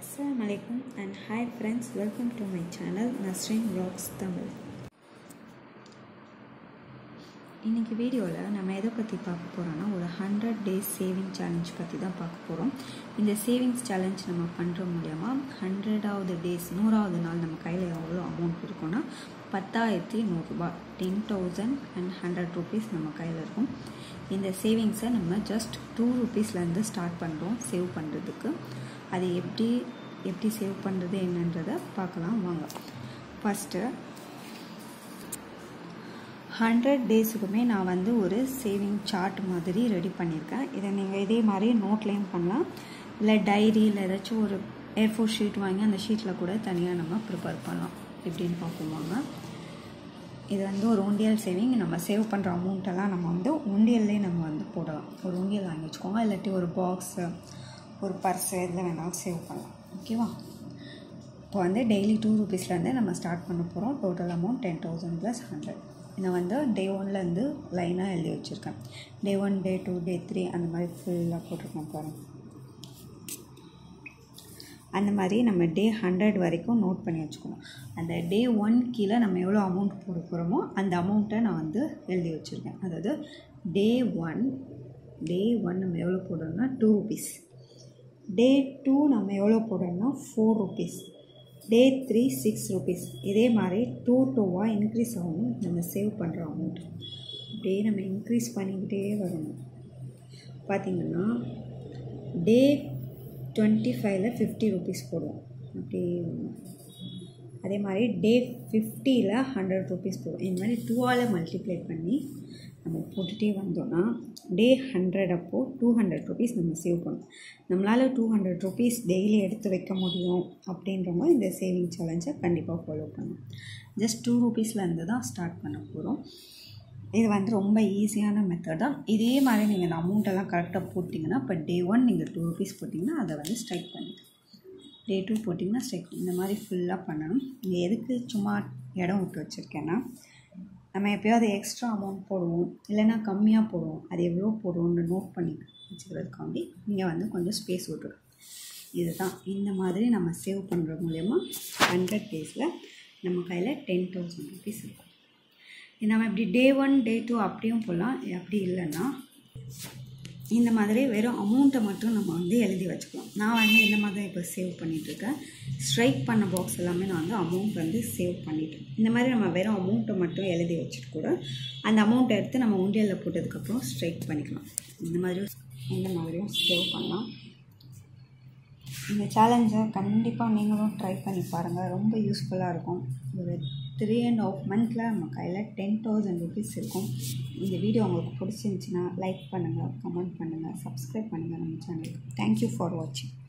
அஸ்ஸலாமு அலைக்கும் and hi friends welcome to my channel Nasreen vlogs Tamil இன்றைக்கி வீடியோவில் நம்ம எதை பற்றி பார்க்க போகிறோன்னா ஒரு ஹண்ட்ரட் டேஸ் சேவிங் சேலஞ்ச் பற்றி தான் பார்க்க போகிறோம் இந்த சேவிங்ஸ் சேலஞ்ச் நம்ம பண்ணுற மூலயமா ஹண்ட்ரடாவது டேஸ் நூறாவது நாள் நம்ம கையில் எவ்வளோ அமௌண்ட் இருக்கும்னா பத்தாயிரத்தி நூறுரூபா ten thousand and hundred rupees நம்ம கையில் இருக்கும் இந்த சேவிங்ஸை நம்ம ஜஸ்ட் டூ ருபீஸ்லேருந்து ஸ்டார்ட் பண்ணுறோம் சேவ் பண்ணுறதுக்கு அது எப்படி எப்படி சேவ் பண்ணுறது என்னன்றதை பார்க்கலாம் வாங்க ஃபஸ்ட்டு ஹண்ட்ரட் டேஸுக்குமே நான் வந்து ஒரு சேவிங் சார்ட் மாதிரி ரெடி பண்ணியிருக்கேன் இதை நீங்கள் இதே மாதிரி நோட்லேயும் பண்ணலாம் இல்லை டைரி இல்லை ஏதாச்சும் ஒரு ஏ ஃபோர் ஷீட் வாங்கி அந்த ஷீட்டில் கூட தனியாக நம்ம ப்ரிப்பேர் பண்ணலாம் எப்படின்னு பார்ப்போம் வாங்க இது வந்து ஒரு உண்டியல் சேவிங் நம்ம சேவ் பண்ணுற அமௌண்ட்டெல்லாம் நம்ம வந்து உண்டியல்லே நம்ம வந்து போடலாம் ஒரு உண்டியல் வாங்கி வச்சுக்கோங்க இல்லாட்டி ஒரு பாக்ஸு ஒரு பர்ஸு எதில் வேணாலும் சேவ் பண்ணலாம் ஓகேவா இப்போ வந்து டெய்லி டூ ருபீஸ்லேருந்து நம்ம ஸ்டார்ட் பண்ண போகிறோம் total amount ten thousand plus hundred நான் வந்து டே ஒன்லேருந்து லைனாக எழுதி வச்சுருக்கேன் day one day two day three அந்த மாதிரி ஃபுல்லாக போட்டிருக்கேன் பாருங்கள் அந்த மாதிரி நம்ம டே ஹண்ட்ரட் வரைக்கும் நோட் பண்ணி வச்சுக்கணும் அந்த டே ஒன் கீழே நம்ம எவ்வளோ அமௌண்ட் போட போகிறோமோ அந்த அமௌண்ட்டை நான் வந்து எழுதி வச்சுருக்கேன் அதாவது டே ஒன் டே ஒன் நம்ம எவ்வளோ போடுறோம்னா டூ ருபீஸ் டே டூ நம்ம எவ்வளோ போடுறோம்னா four rupees day three six rupees இதே மாதிரி டூ டூவாக இன்க்ரீஸ் ஆகும் நம்ம சேவ் பண்ணுற அமௌண்ட் அப்படியே நம்ம இன்க்ரீஸ் பண்ணிக்கிட்டே வரணும் பார்த்திங்கன்னா டே டுவெண்ட்டி ஃபைவ்ல ஃபிஃப்டி ருபீஸ் போடுவோம் அப்படி அதே மாதிரி டே ஃபிஃப்டியில் ஹண்ட்ரட் ருபீஸ் போடுவோம் இந்த மாதிரி டூவால் மல்டிப்ளை பண்ணி நம்ம போட்டுகிட்டே வந்தோன்னா டே ஹண்ட்ரட் அப்போது டூ ஹண்ட்ரட் ருபீஸ் நம்ம சேவ் பண்ணுவோம் நம்மளால் டூ ஹண்ட்ரட் ருபீஸ் டெய்லி எடுத்து வைக்க முடியும் அப்படின்றவங்க இந்த சேவிங் சேலஞ்சை கண்டிப்பாக ஃபாலோ பண்ணணும் ஜஸ்ட் டூ ருபீஸ்லேருந்து தான் ஸ்டார்ட் பண்ண போகிறோம் இது வந்து ரொம்ப ஈஸியான மெத்தட் தான் இதே மாதிரி நீங்கள் அந்த அமௌண்ட்டெல்லாம் கரெக்டாக போட்டிங்கன்னா இப்போ டே ஒன் நீங்கள் டூ ருபீஸ் போட்டிங்கன்னா அதை வந்து ஸ்ட்ரைக் பண்ணிடுங்க டே டூ போட்டிங்கன்னா ஸ்ட்ரைக் இந்த மாதிரி ஃபுல்லாக பண்ணணும் இங்கே எதுக்கு சும்மா இடம் விட்டு வச்சுருக்கேன்னா நம்ம எப்போயாவது எக்ஸ்ட்ரா அமௌண்ட் போடுவோம் இல்லைன்னா கம்மியாக போடுவோம் அது எவ்வளோ போடுவோம்னு நோட் பண்ணி வச்சுக்கிறதுக்காண்டி இங்கே வந்து கொஞ்சம் ஸ்பேஸ் விட்டுரும் இதுதான் இந்த மாதிரி நம்ம சேவ் பண்ணுற மூலயமா ஹண்ட்ரட் டேஸில் நம்ம கையில் டென் தௌசண்ட் ருபீஸ் இருக்கும் நம்ம இப்படி டே ஒன் டே டூ அப்படியும் போகலாம் அப்படி இல்லைன்னா இந்த மாதிரி வெறும் அமௌண்ட்டை மட்டும் நம்ம வந்து எழுதி வச்சுக்கலாம் நான் வந்து இந்த மாதிரி இப்போ சேவ் பண்ணிகிட்ருக்கேன் ஸ்ட்ரைக் பண்ண பாக்ஸ் எல்லாமே நான் வந்து அமௌண்ட் வந்து சேவ் பண்ணிட்டேன் இந்த மாதிரி நம்ம வெறும் அமௌண்ட்டை மட்டும் எழுதி வச்சுட்டு கூட அந்த அமௌண்ட்டை எடுத்து நம்ம உண்டியலில் போட்டதுக்கப்புறம் ஸ்ட்ரைக் பண்ணிக்கலாம் இந்த மாதிரி இந்த மாதிரியும் சேவ் பண்ணலாம் இந்த சேலஞ்சை கண்டிப்பாக நீங்களும் ட்ரை பண்ணி பாருங்கள் ரொம்ப யூஸ்ஃபுல்லாக இருக்கும் ஒரு த்ரீ அண்ட் ஆஃப் மந்த்தில் நம்ம கையில் டென் தௌசண்ட் ருபீஸ் இருக்கும் இந்த வீடியோ உங்களுக்கு பிடிச்சிருந்துச்சின்னா லைக் பண்ணுங்கள் கமெண்ட் பண்ணுங்கள் சப்ஸ்கிரைப் பண்ணுங்கள் நம்ம சேனலுக்கு தேங்க்யூ ஃபார் வாட்சிங்